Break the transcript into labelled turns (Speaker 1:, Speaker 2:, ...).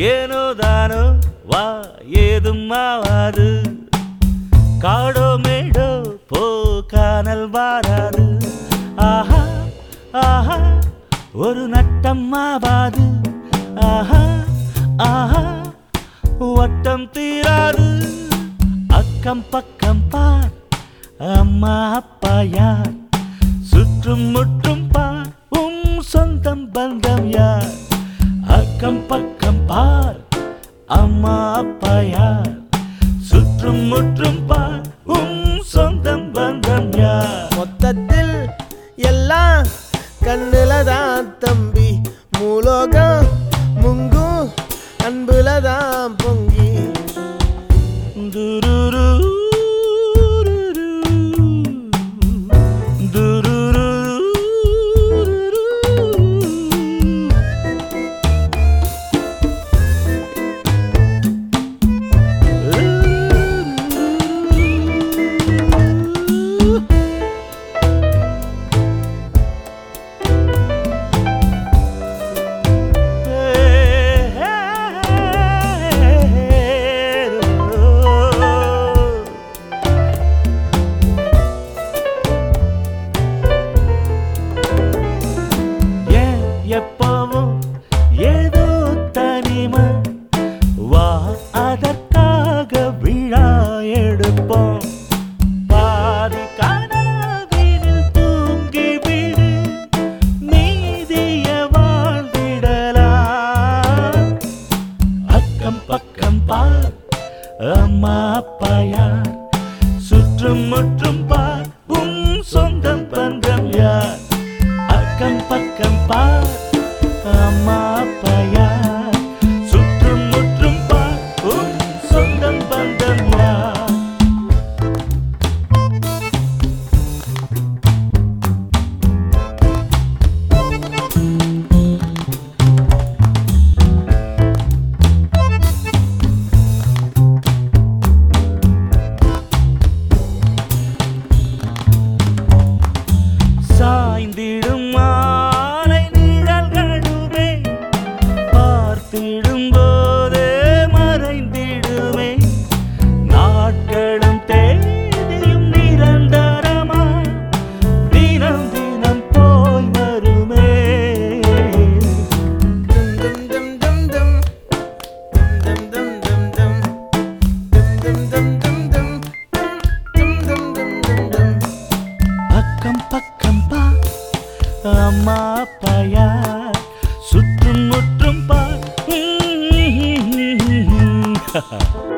Speaker 1: ஏனோ தானோ வா ஏதும் ஆவாது காடோ மேடோ போ காணல் வாராது ஆஹா ஆஹா ஒரு நட்டம் ஆவாது ஆஹா ஆஹா வட்டம் தீராது அக்கம் பக்கம் பார் அம்மா அப்பா யார் சுற்றும் முற்றும் பார் உம் சொந்தம் பந்தம் யார் அக்கம் பக்கம் பார் அம்மா அப்பா யார் சுற்றும் முற்றும் பார் உம் சொந்தம் பந்தம் யார்
Speaker 2: மொத்தத்தில் எல்லாம் கண்ணுல தான் தம்பி மூலோகம் முங்கும் அன்புல தான் பொங்கி
Speaker 1: துருரு துருரு ஏன் எப்பவும் ஏதோ தனிமை வா அதற்காக விழா எடுப்போம் பாதி கனவினில் தூங்கி விடு நீதிய வாழ்ந்திடலாம் அக்கம் பக்கம் பார் அம்மா அப்பா யார் சுற்றும் முற்றும் பார் உன் சொந்தம் பந்தம் யார் அக்கம் பக்கம் பார் அம்மா அப்பா யார் சுற்றும் முற்றும் பார் உன் சொந்தம் பந்தம் யார் சாய்ந்திடும் மாலை நிழல்களுமே பார்த்திடும் போதே மறைந்திடுமே நாட்களும் தேதியும் நிரந்தரமா தினம் தினம் போய் வருமே
Speaker 2: டும் டும் டும் டும் டும் டும் டும் டும் டும் டும் டும் டும் டும் டும் டும் டும் டும்
Speaker 1: பக்கம் பக்கம் பா அம்மா அப்பா யார் சுற்றும் முற்றும் பா